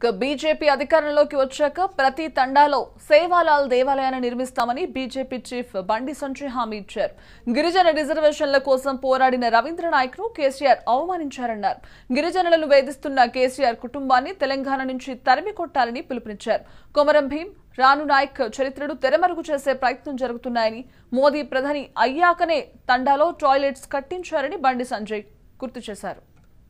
ఇక బీజేపీ అధికారంలోకి వచ్చాక ప్రతి తండాలో సేవాలాల్ దేవాలయాన్ని నిర్మిస్తామని బీజేపీ చీఫ్ బండి సంజయ్ హామీ ఇచ్చారు గిరిజన రిజర్వేషన్ల కోసం పోరాడిన రవీంద్ర నాయక్ను కేసీఆర్ అవమానించారన్నారు గిరిజనులను వేధిస్తున్న కేసీఆర్ కుటుంబాన్ని తెలంగాణ నుంచి తరిమి కొట్టాలని పిలుపునిచ్చారు కొమరం భీం రాను నాయక్ చరిత్రను తెరమరుగు చేసే ప్రయత్నం జరుగుతున్నాయని మోదీ ప్రధాని అయ్యాకనే తండాలో టాయిలెట్స్ కట్టించారని బండి సంజయ్ గుర్తు చేశారు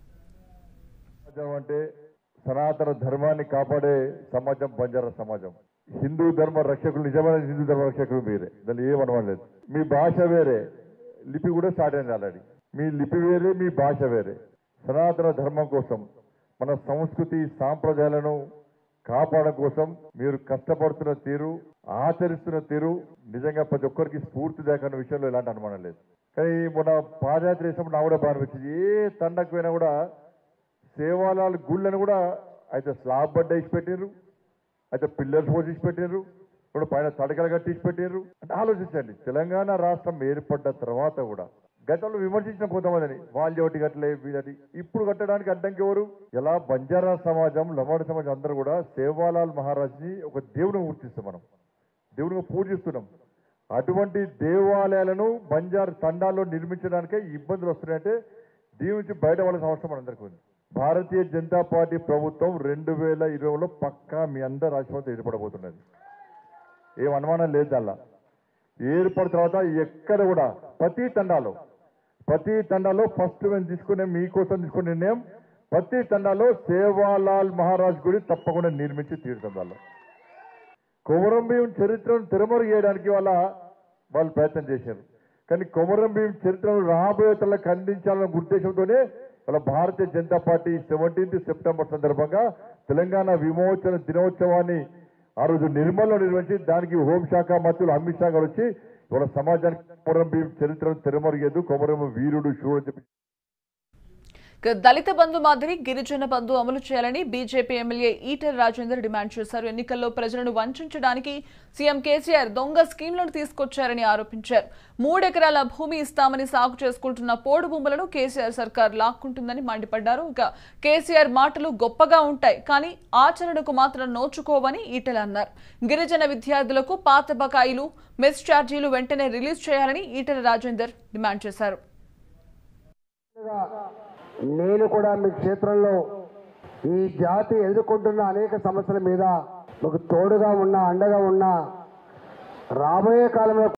సమాజం అంటే సనాతన ధర్మాన్ని కాపాడే సమాజం బంజారా సమాజం హిందూ ధర్మ రక్షకులు నిజమైన హిందూ ధర్మ రక్షకులు మీరే దాన్ని ఏమనలేదు మీ భాష వేరే లిపి కూడా స్టార్ట్ అయింది ఆల్రెడీ మీ లిపి వేరే మీ భాష వేరే సనాతన ధర్మం కోసం మన సంస్కృతి సాంప్రదాయాలను కాపాడడం కోసం మీరు కష్టపడుతున్న తీరు ఆచరిస్తున్న తీరు నిజంగా ప్రతి ఒక్కరికి స్ఫూర్తిదాయకమైన విషయంలో ఎలాంటి అనుమానం లేదు కానీ మొన్న పాదయాత్ర చేసినప్పుడు నా కూడా బాగా అనిపించింది ఏ తండకు పోయినా కూడా సేవాలాల గుళ్ళని కూడా అయితే స్లాబ్ బడ్డ ఇచ్చి పెట్టారు అయితే పిల్లర్స్ పోసి పెట్టారు ఇప్పుడు పైన తడకలు కట్టించి పెట్టారు అంటే ఆలోచించండి తెలంగాణ రాష్ట్రం ఏర్పడ్డ తర్వాత కూడా గతంలో విమర్శించిన కొంతమందిని వాళ్ళు ఒకటి కట్టలే వీళ్ళది ఇప్పుడు కట్టడానికి అడ్డంకి ఎవరు ఎలా బంజారా సమాజం లమాడి సమాజం అందరూ కూడా సేవాలాల్ మహారాజ్ని ఒక దేవుని గుర్తిస్తాం మనం దేవుడిగా పూజిస్తున్నాం అటువంటి దేవాలయాలను బంజార్ తండాల్లో నిర్మించడానికే ఇబ్బందులు వస్తున్నాయంటే దీని నుంచి బయటపడాల్సిన అవసరం మనందరికీ ఉంది భారతీయ జనతా పార్టీ ప్రభుత్వం రెండు వేల ఇరవైలో పక్కా మీ అందరు రాష్ట్రంతో ఏర్పడబోతున్నది ఏం అనుమానం లేదు దానిలో ఏర్పడిన తర్వాత ఎక్కడ కూడా ప్రతి తండాలో ప్రతి తండాలో ఫస్ట్ మేము తీసుకునే మీకోసం తీసుకునే నిర్ణయం ప్రతి తండాలో సేవాలాల్ మహారాజ్ గుడి తప్పకుండా నిర్మించి తీరుతాం వాళ్ళు కొమరం భీం చరిత్రను తిరమరు చేయడానికి వాళ్ళ వాళ్ళు ప్రయత్నం చేశారు కానీ కొమరం భీం చరిత్రను రాబోయే తల ఖండించాలన్న ఉద్దేశంతోనే వాళ్ళ Bharatiya Janata party seventeenth September సందర్భంగా తెలంగాణ విమోచన దినోత్సవాన్ని ఆ రోజు నిర్మల్లో నిర్వహించి దానికి హోంశాఖ మంత్రులు అమిత్ షా గారు వచ్చి ఇవాళ సమాజానికి కొమరం భీం చరిత్రను తిరమరుగేదు కొమరం వీరుడు శూరుడు అని చెప్పి ఇక దళిత బంధు మాదిరి గిరిజన బంధు అమలు చేయాలని BJP MLA Etela Rajender demand చేశారు ఎన్నికల్లో ప్రజలను వంచడానికి సీఎం కేసీఆర్ దొంగ స్కీమ్లను తీసుకొచ్చారని ఆరోపించారు మూడెకరాల భూమి ఇస్తామని సాగు చేసుకుంటున్న పోడు భూములను కేసీఆర్ సర్కార్ లాక్కుంటుందని మండిపడ్డారు ఇక కేసీఆర్ మాటలు గొప్పగా ఉంటాయి కానీ ఆచరణకు మాత్రం నోచుకోవని ఈటెల అన్నారు గిరిజన విద్యార్థులకు పాత బకాయిలు మెస్ ఛార్జీలు వెంటనే రిలీజ్ చేయాలని ఈటెల రాజేందర్ డిమాండ్ చేశారు నేను కూడా మీ క్షేత్రంలో ఈ జాతి ఎదుర్కొంటున్న అనేక సమస్యల మీద మీకు తోడుగా ఉన్నా అండగా ఉన్నా రాబోయే కాలంలో